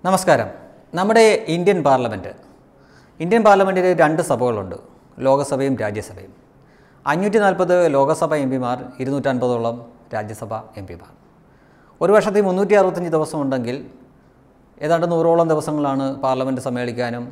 നമസ്കാരം നമ്മുടെ Indian parliament Indian പാർലമെൻറ്റിൽ രണ്ട് സഭകളുണ്ട് ലോകസഭയും രാജ്യസഭയും അഞ്ഞൂറ്റി നാൽപ്പത് ലോകസഭ എം പിമാർ ഇരുന്നൂറ്റൻപതോളം രാജ്യസഭ എം പിമാർ ഒരു വർഷത്തിൽ മുന്നൂറ്റി അറുപത്തഞ്ച് ദിവസം ഉണ്ടെങ്കിൽ ഏതാണ്ട് നൂറോളം ദിവസങ്ങളാണ് പാർലമെൻറ്റ് സമ്മേളിക്കാനും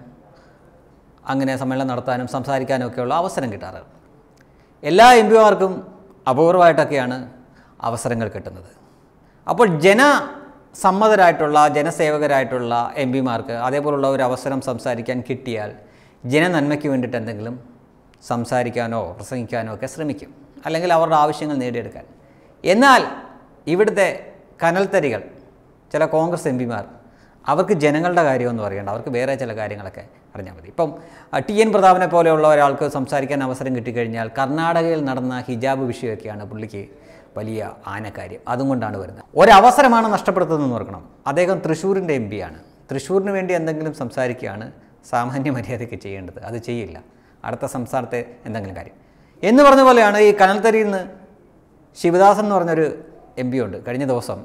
അങ്ങനെ സമ്മേളനം നടത്താനും സംസാരിക്കാനും ഒക്കെയുള്ള അവസരം കിട്ടാറ് എല്ലാ എം പിമാർക്കും അപൂർവമായിട്ടൊക്കെയാണ് അവസരങ്ങൾ കിട്ടുന്നത് അപ്പോൾ ജനസമ്മതരായിട്ടുള്ള ജനസേവകരായിട്ടുള്ള എം പിമാർക്ക് അതേപോലുള്ള ഒരു അവസരം സംസാരിക്കാൻ കിട്ടിയാൽ ജനനന്മയ്ക്ക് വേണ്ടിയിട്ട് എന്തെങ്കിലും സംസാരിക്കാനോ പ്രസംഗിക്കാനോ ഒക്കെ ശ്രമിക്കും അല്ലെങ്കിൽ അവരുടെ ആവശ്യങ്ങൾ നേടിയെടുക്കാൻ എന്നാൽ ഇവിടുത്തെ കനൽത്തരികൾ ചില കോൺഗ്രസ് എം പിമാർ അവർക്ക് ജനങ്ങളുടെ കാര്യമൊന്നും അറിയണ്ട അവർക്ക് വേറെ ചില കാര്യങ്ങളൊക്കെ അറിഞ്ഞാൽ മതി ഇപ്പം അഹ്, ടി എൻ പ്രതാപനെ പോലെയുള്ള ഒരാൾക്ക് സംസാരിക്കാൻ അവസരം കിട്ടിക്കഴിഞ്ഞാൽ കർണാടകയിൽ നടന്ന ഹിജാബ് വിഷയമൊക്കെയാണ് പുള്ളിക്ക് വലിയ ആനക്കാര്യം അതും കൊണ്ടാണ് വരുന്നത് ഒരവസരമാണ് നഷ്ടപ്പെടുത്തുന്നതെന്ന് ഓർക്കണം അദ്ദേഹം തൃശ്ശൂരിൻ്റെ എം പിയാണ് തൃശ്ശൂരിന് വേണ്ടി എന്തെങ്കിലും സംസാരിക്കുകയാണ് സാമാന്യ മര്യാദയ്ക്ക് ചെയ്യേണ്ടത് അത് ചെയ്യില്ല അടുത്ത സംസ്ഥാനത്തെ എന്തെങ്കിലും കാര്യം എന്ന് പറഞ്ഞ പോലെയാണ് ഈ കനൽത്തരിയിൽ നിന്ന് ശിവദാസൻ എന്ന് പറഞ്ഞൊരു എം പി ഉണ്ട് കഴിഞ്ഞ ദിവസം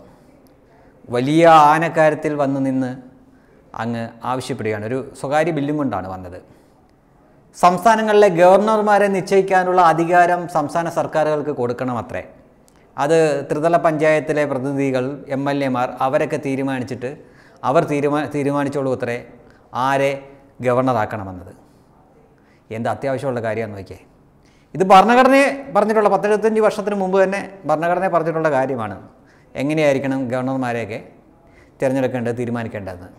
വലിയ ആനക്കാര്യത്തിൽ വന്ന് നിന്ന് അങ്ങ് ആവശ്യപ്പെടുകയാണ് ഒരു സ്വകാര്യ ബില്ലും കൊണ്ടാണ് വന്നത് സംസ്ഥാനങ്ങളിലെ ഗവർണർമാരെ നിശ്ചയിക്കാനുള്ള അധികാരം സംസ്ഥാന സർക്കാരുകൾക്ക് കൊടുക്കണമത്രേ അത് ത്രിതല പഞ്ചായത്തിലെ പ്രതിനിധികൾ എം എൽ എമാർ അവരൊക്കെ തീരുമാനിച്ചിട്ട് അവർ തീരുമാ തീരുമാനിച്ചോളൂ അത്രേ ആരെ ഗവർണറാക്കണമെന്നത് എന്ത് അത്യാവശ്യമുള്ള കാര്യമാണെന്ന് നോക്കിയേ ഇത് ഭരണഘടനയെ പറഞ്ഞിട്ടുള്ള പത്തെഴുപത്തഞ്ച് വർഷത്തിന് മുമ്പ് തന്നെ ഭരണഘടനയെ പറഞ്ഞിട്ടുള്ള കാര്യമാണ് എങ്ങനെയായിരിക്കണം ഗവർണർമാരെയൊക്കെ തിരഞ്ഞെടുക്കേണ്ടത് തീരുമാനിക്കേണ്ടതെന്ന്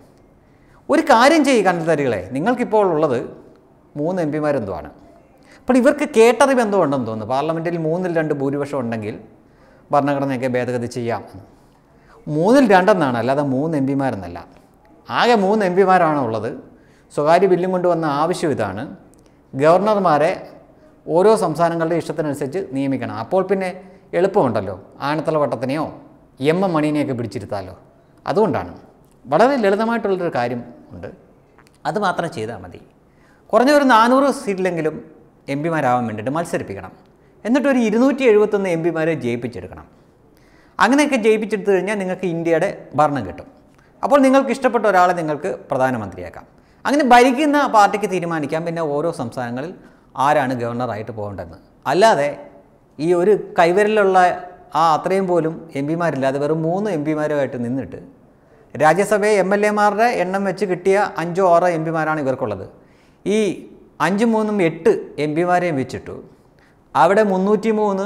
ഒരു കാര്യം ചെയ്യും കണ്ടത്തരികളെ നിങ്ങൾക്കിപ്പോൾ ഉള്ളത് മൂന്ന് എം പിമാരെന്തുമാണ് അപ്പോൾ ഇവർക്ക് കേട്ടറിവ് എന്തോ ഉണ്ടെന്ന് തോന്നുന്നു പാർലമെൻറ്റിൽ മൂന്നിൽ രണ്ട് ഭൂരിപക്ഷം ഉണ്ടെങ്കിൽ ഭരണഘടനയൊക്കെ ഭേദഗതി ചെയ്യാം എന്ന്. മൂന്നിൽ രണ്ടെന്നാണ് അല്ലാതെ മൂന്ന് എം പിമാരെന്നല്ല ആകെ മൂന്ന് എം പിമാരാണ് ഉള്ളത് സ്വകാര്യ ബില്ലും കൊണ്ടുവന്ന ആവശ്യം ഇതാണ് ഗവർണർമാരെ ഓരോ സംസ്ഥാനങ്ങളുടെ ഇഷ്ടത്തിനനുസരിച്ച് നിയമിക്കണം അപ്പോൾ പിന്നെ എളുപ്പമുണ്ടല്ലോ ആനത്തല വട്ടത്തിനെയോ എം എം മണീനെയൊക്കെ പിടിച്ചിരുത്താലോ അതുകൊണ്ടാണ് വളരെ ലളിതമായിട്ടുള്ളൊരു കാര്യം ഉണ്ട് അത് മാത്രം ചെയ്താൽ മതി കുറഞ്ഞ ഒരു നാനൂറ് സീറ്റിലെങ്കിലും എം പിമാരാവാൻ വേണ്ടിയിട്ട് മത്സരിപ്പിക്കണം എന്നിട്ട് ഒരു ഇരുന്നൂറ്റി എഴുപത്തൊന്ന് എം പിമാരെ ജയിപ്പിച്ചെടുക്കണം അങ്ങനെയൊക്കെ ജയിപ്പിച്ചെടുത്തു കഴിഞ്ഞാൽ നിങ്ങൾക്ക് ഇന്ത്യയുടെ ഭരണം കിട്ടും അപ്പോൾ നിങ്ങൾക്ക് ഇഷ്ടപ്പെട്ട ഒരാളെ നിങ്ങൾക്ക് പ്രധാനമന്ത്രിയാക്കാം അങ്ങനെ ഭരിക്കുന്ന പാർട്ടിക്ക് തീരുമാനിക്കാം പിന്നെ ഓരോ സംസ്ഥാനങ്ങളിൽ ആരാണ് ഗവർണറായിട്ട് പോകേണ്ടതെന്ന് അല്ലാതെ ഈ ഒരു കൈവരലുള്ള ആ അത്രയും പോലും എം പിമാരില്ലാതെ വെറും മൂന്ന് എം പിമാരുമായിട്ട് നിന്നിട്ട് രാജ്യസഭയെ എം എൽ എമാരുടെ എണ്ണം വെച്ച് കിട്ടിയ അഞ്ചോ ആറോ എം പിമാരാണ് ഇവർക്കുള്ളത് ഈ അഞ്ചും മൂന്നും എട്ട് എം പിമാരെയും വെച്ചിട്ടു അവിടെ മുന്നൂറ്റി മൂന്ന്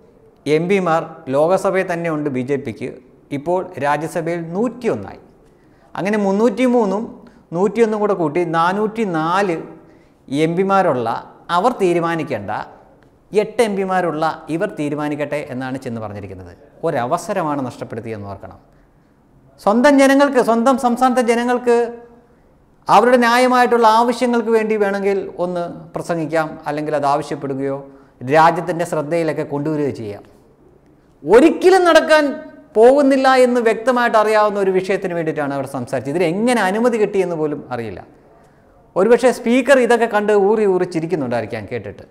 എം പിമാർ ലോകസഭയിൽ തന്നെ ഉണ്ട് ബി ജെ പിക്ക് ഇപ്പോൾ രാജ്യസഭയിൽ നൂറ്റിയൊന്നായി അങ്ങനെ മുന്നൂറ്റി മൂന്നും നൂറ്റിയൊന്നും കൂടെ കൂട്ടി നാനൂറ്റി നാല് എം പിമാരുള്ള അവർ തീരുമാനിക്കേണ്ട എട്ട് എം പിമാരുള്ള ഇവർ തീരുമാനിക്കട്ടെ എന്നാണ് ചെന്ന് പറഞ്ഞിരിക്കുന്നത് ഒരവസരമാണ് നഷ്ടപ്പെടുത്തിയെന്ന് ഓർക്കണം സ്വന്തം ജനങ്ങൾക്ക് സ്വന്തം സംസ്ഥാനത്തെ ജനങ്ങൾക്ക് അവരുടെ ന്യായമായിട്ടുള്ള ആവശ്യങ്ങൾക്ക് വേണ്ടി വേണമെങ്കിൽ ഒന്ന് പ്രസംഗിക്കാം അല്ലെങ്കിൽ അത് ആവശ്യപ്പെടുകയോ രാജ്യത്തിൻ്റെ ശ്രദ്ധയിലൊക്കെ കൊണ്ടുവരികയോ ചെയ്യാം ഒരിക്കലും നടക്കാൻ പോകുന്നില്ല എന്ന് വ്യക്തമായിട്ട് അറിയാവുന്ന ഒരു വിഷയത്തിന് വേണ്ടിയിട്ടാണ് അവർ സംസാരിച്ചത് ഇതിന് എങ്ങനെ അനുമതി കിട്ടിയെന്ന് പോലും അറിയില്ല ഒരുപക്ഷെ സ്പീക്കർ ഇതൊക്കെ കണ്ട് ഊറി ഊറി ചിരിക്കുന്നുണ്ടായിരിക്കാം കേട്ടിട്ട്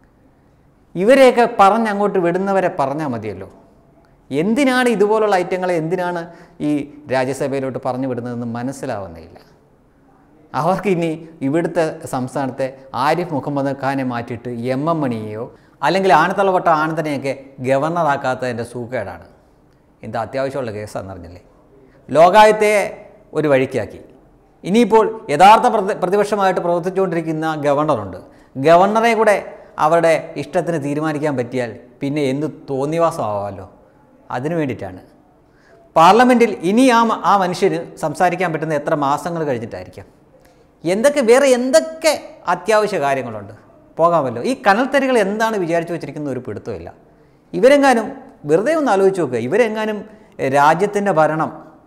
ഇവരെയൊക്കെ പറഞ്ഞ് അങ്ങോട്ട് വിടുന്നവരെ പറഞ്ഞാൽ മതിയല്ലോ എന്തിനാണ് ഇതുപോലുള്ള ഐറ്റങ്ങളെ എന്തിനാണ് ഈ രാജ്യസഭയിലോട്ട് പറഞ്ഞു വിടുന്നതെന്ന് മനസ്സിലാവുന്നില്ല അവർക്ക് ഇനി ഇവിടുത്തെ സംസ്ഥാനത്തെ ആരിഫ് മുഹമ്മദ് ഖാനെ മാറ്റിയിട്ട് എം എം മണിയെയോ അല്ലെങ്കിൽ ആനത്തളവട്ട ആനന്ദനെയൊക്കെ ഗവർണറാക്കാത്തതിൻ്റെ സൂക്കേടാണ് എന്താ അത്യാവശ്യമുള്ള കേസാണെന്ന് അറിഞ്ഞില്ലേ ലോകായത്തെ ഒരു വഴിക്കാക്കി ഇനിയിപ്പോൾ യഥാർത്ഥ പ്രതി പ്രതിപക്ഷമായിട്ട് പ്രവർത്തിച്ചുകൊണ്ടിരിക്കുന്ന ഗവർണറുണ്ട് ഗവർണറെ കൂടെ അവരുടെ ഇഷ്ടത്തിന് തീരുമാനിക്കാൻ പറ്റിയാൽ പിന്നെ എന്ത് തോന്നിവാസമാവാമല്ലോ അതിനു വേണ്ടിയിട്ടാണ് പാർലമെൻറ്റിൽ ഇനി ആ മ- ആ മനുഷ്യന് സംസാരിക്കാൻ പറ്റുന്ന എത്ര മാസങ്ങൾ കഴിഞ്ഞിട്ടായിരിക്കാം എന്തൊക്കെ വേറെ എന്തൊക്കെ അത്യാവശ്യ കാര്യങ്ങളുണ്ട് പോകാമല്ലോ ഈ കനൽത്തരികൾ എന്താണ് വിചാരിച്ചു വെച്ചിരിക്കുന്ന ഒരു പിടുത്തമില്ല ഇവരെങ്ങാനും വെറുതെ ഒന്ന് ആലോചിച്ച് നോക്കുക ഇവരെങ്ങാനും രാജ്യത്തിൻ്റെ ഭരണം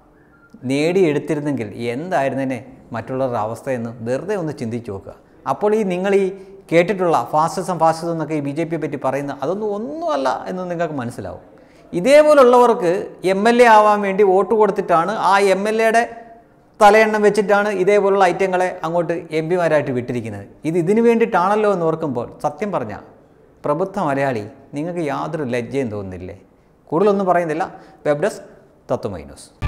നേടിയെടുത്തിരുന്നെങ്കിൽ എന്തായിരുന്നേനെ മറ്റുള്ളവരുടെ അവസ്ഥയെന്ന് വെറുതെ ഒന്ന് ചിന്തിച്ച് നോക്കുക അപ്പോൾ ഈ നിങ്ങൾ ഈ കേട്ടിട്ടുള്ള ഫാസിസം ഫാസിസം എന്നൊക്കെ ഈ ബി ജെ പിയെ പറ്റി പറയുന്ന അതൊന്നും ഒന്നുമല്ല എന്ന് നിങ്ങൾക്ക് മനസ്സിലാവും ഇതേപോലുള്ളവർക്ക് എം എൽ എ ആവാൻ വേണ്ടി വോട്ട് കൊടുത്തിട്ടാണ് ആ എം എൽ എയുടെ തലയെണ്ണം വെച്ചിട്ടാണ് ഇതേപോലുള്ള ഐറ്റങ്ങളെ അങ്ങോട്ട് എം പിമാരായിട്ട് വിട്ടിരിക്കുന്നത് ഇത് ഇതിനു വേണ്ടിയിട്ടാണല്ലോ എന്ന് ഓർക്കുമ്പോൾ സത്യം പറഞ്ഞാൽ പ്രബുദ്ധ മലയാളി നിങ്ങൾക്ക് യാതൊരു ലജ്ജയും തോന്നുന്നില്ലേ കൂടുതലൊന്നും പറയുന്നില്ല വെബ് ഡെസ്ക് തത്വമൈ ന്യൂസ്